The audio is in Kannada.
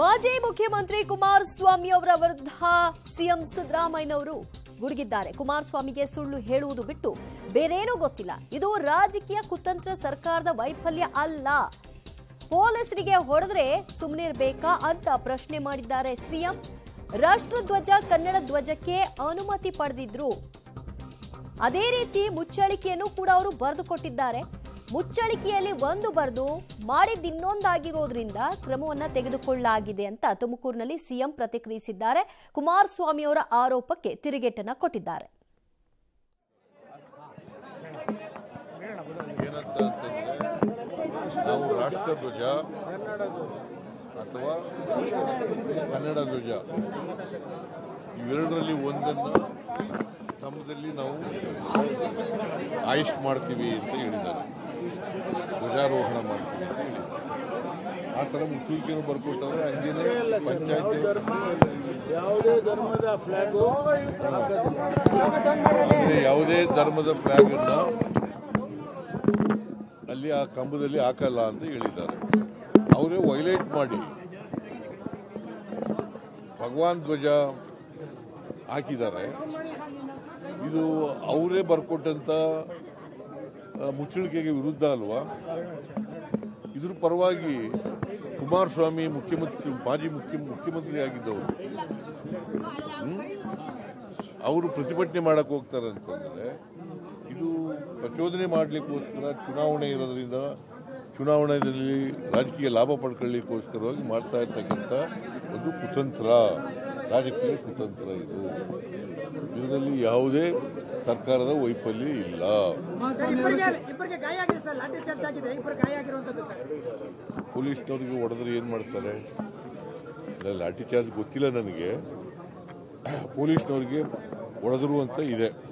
ಮಾಜಿ ಮುಖ್ಯಮಂತ್ರಿ ಕುಮಾರಸ್ವಾಮಿ ಅವರ ವಿರುದ್ಧ ಸಿಎಂ ಸಿದ್ದರಾಮಯ್ಯನವರು ಗುಡುಗಿದ್ದಾರೆ ಕುಮಾರಸ್ವಾಮಿಗೆ ಸುಳ್ಳು ಹೇಳುವುದು ಬಿಟ್ಟು ಬೇರೇನೂ ಗೊತ್ತಿಲ್ಲ ಇದು ರಾಜಕೀಯ ಕುತಂತ್ರ ಸರ್ಕಾರದ ವೈಫಲ್ಯ ಅಲ್ಲ ಪೊಲೀಸರಿಗೆ ಹೊಡೆದ್ರೆ ಸುಮ್ಮನಿರ್ಬೇಕಾ ಅಂತ ಪ್ರಶ್ನೆ ಮಾಡಿದ್ದಾರೆ ಸಿಎಂ ರಾಷ್ಟ್ರಧ್ವಜ ಕನ್ನಡ ಧ್ವಜಕ್ಕೆ ಅನುಮತಿ ಪಡೆದಿದ್ರು ಅದೇ ರೀತಿ ಮುಚ್ಚಳಿಕೆಯನ್ನು ಕೂಡ ಅವರು ಬರೆದು ಕೊಟ್ಟಿದ್ದಾರೆ ಮುಚ್ಚಳಿಕೆಯಲ್ಲಿ ಒಂದು ಬರೆದು ಮಾಡಿದ್ದು ಇನ್ನೊಂದಾಗಿರೋದ್ರಿಂದ ಕ್ರಮವನ್ನ ತೆಗೆದುಕೊಳ್ಳಲಾಗಿದೆ ಅಂತ ತುಮಕೂರಿನಲ್ಲಿ ಸಿಎಂ ಪ್ರತಿಕ್ರಿಯಿಸಿದ್ದಾರೆ ಕುಮಾರಸ್ವಾಮಿ ಅವರ ಆರೋಪಕ್ಕೆ ತಿರುಗೇಟನ್ನ ಕೊಟ್ಟಿದ್ದಾರೆ ಏನಂತ ಅಂತಂದ್ರೆ ನಾವು ರಾಷ್ಟ್ರಧ್ವಜ ಅಥವಾ ಕನ್ನಡ ಧ್ವಜ ಇವೆರಡರಲ್ಲಿ ಒಂದನ್ನು ಸ್ತಂಭದಲ್ಲಿ ನಾವು ಆಯುಷ್ ಮಾಡ್ತೀವಿ ಅಂತ ಹೇಳಿದ್ದಾರೆ ಧ್ವಜಾರೋಹಣ ಮಾಡ್ತೀವಿ ಅಂತ ಹೇಳಿದ್ದಾರೆ ಆ ಥರ ಮುಚ್ಚುವಿಕೆಯನ್ನು ಬರ್ಕೊಟ್ಟವ್ರೆ ಹಂಗೇನೆ ಪಂಚಾಯತಿ ಯಾವುದೇ ಧರ್ಮದ ಫ್ಲಾಗು ಅಂದ್ರೆ ಯಾವುದೇ ಧರ್ಮದ ಫ್ಲಾಗ್ ಅನ್ನ ಅಲ್ಲಿ ಆ ಕಂಬದಲ್ಲಿ ಹಾಕಲ್ಲ ಅಂತ ಹೇಳಿದ್ದಾರೆ ಅವರೇ ವೈಲೇಟ್ ಮಾಡಿ ಭಗವಾನ್ ಧ್ವಜ ಹಾಕಿದ್ದಾರೆ ಇದು ಅವರೇ ಬರ್ಕೊಟ್ಟಂತ ಆ, ಮುಚ್ಚಳಿಕೆಗೆ ವಿರುದ್ಧ ಅಲ್ವಾ ಇದ್ರ ಪರವಾಗಿ ಕುಮಾರಸ್ವಾಮಿ ಮುಖ್ಯಮಂತ್ರಿ ಮಾಜಿ ಮುಖ್ಯ ಮುಖ್ಯಮಂತ್ರಿ ಆಗಿದ್ದವರು ಅವರು ಪ್ರತಿಭಟನೆ ಮಾಡಕ್ ಹೋಗ್ತಾರೆ ಅಂತಂದ್ರೆ ಇದು ಪ್ರಚೋದನೆ ಮಾಡಲಿಕ್ಕೋಸ್ಕರ ಚುನಾವಣೆ ಇರೋದ್ರಿಂದ ಚುನಾವಣೆಯಲ್ಲಿ ರಾಜಕೀಯ ಲಾಭ ಪಡ್ಕೊಳ್ಳಿಕ್ಕೋಸ್ಕರವಾಗಿ ಮಾಡ್ತಾ ಇರ್ತಕ್ಕಂಥ ಒಂದು ಕುತಂತ್ರ ರಾಜಕೀಯ ಕುತಂತ್ರ ಇದು ಇದರಲ್ಲಿ ಯಾವುದೇ ಸರ್ಕಾರದ ವೈಫಲ್ಯ ಇಲ್ಲ ಸರ್, ಇಬ್ಬರಿಗೆ ಇಬ್ಬರಿಗೆ ಗಾಯ ಆಗಿದೆ ಸರ್ ಲಾಠಿ ಚಾರ್ಜ್ ಆಗಿದೆ ಇಬ್ಬರು ಗಾಯ ಆಗಿರುವಂತದ್ದು ಸರ್ ಪೊಲೀಸ್ನವ್ರಿಗೆ ಹೊಡೆದ್ರೆ ಏನು ಮಾಡ್ತಾರೆ ಇಲ್ಲ, ಲಾಠಿ ಚಾರ್ಜ್ ಗೊತ್ತಿಲ್ಲ ನನಗೆ ಪೊಲೀಸ್ನವ್ರಿಗೆ ಹೊಡೆದ್ರು ಅಂತ ಇದೆ